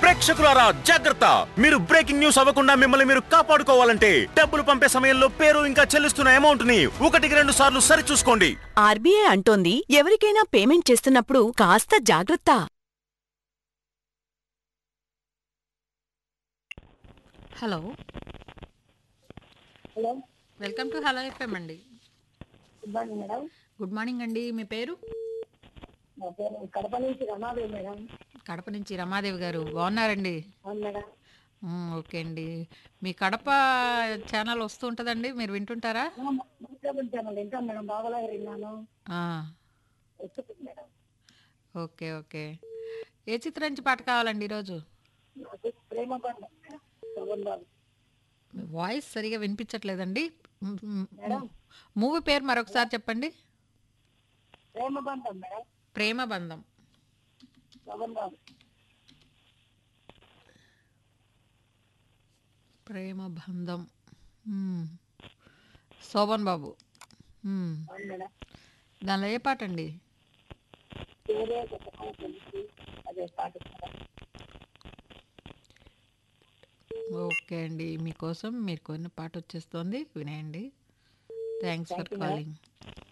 ప్రేక్షకులారా జాగ్రత్త మీరు breaking news అవ్వకుండా మిమ్మల్ని మీరు కాపాడుకోవాలంటే డబ్బులు పంపే సమయంలో పేరు ఇంకా చెల్లిస్తున్న అమౌంట్ ని ఒకటికి రెండు సార్లు సరి చూసుకోండి ఆర్బీఐ అంటోంది ఎవరికైనా పేమెంట్ చేస్తున్నప్పుడు కాస్త జాగ్రత్త hello hello welcome to hello FM అండి good morning madam good morning అండి మీ పేరు నా పేరు కడప నుంచి రమాదేవి మేడం కడప నుంచి రమాదేవి గారు బాగున్నారండి అవును మేడం మ్మ్, ఓకే అండి మీ కడప ఛానల్ వస్తూ ఉంటుందండి మీరు వింటుంటారా మాట్లాడుతాను ఛానల్ ఇంకా మేడం బాగలాగా విన్నాను ఆ, వస్తుంది మేడం ఓకే ఓకే ఏ చిత్రం నుంచి పాట కావాలండి ఈరోజు నాకు ప్రేమ పండ శోభన్ బాబు మీ వాయిస్ సరిగా వినిపించట్లేదండి మ్, మ్, మేడం మూవీ పేరు మరొకసారి చెప్పండి ప్రేమ బంధం మేడం ప్రేమ బంధం శోభన్ బాబు ప్రేమ బంధం మ్మ్. శోభన్ బాబు మ్మ్. అవును మేడం దానిలో ఏ పాట అండి పేరే గొప్ప తెలిసి అదే పాట మేడం ఓకే అండి మీకోసం మీరు కొన్ని పాట వచ్చేస్తోంది వినేయండి thanks for Thank you, madam. Calling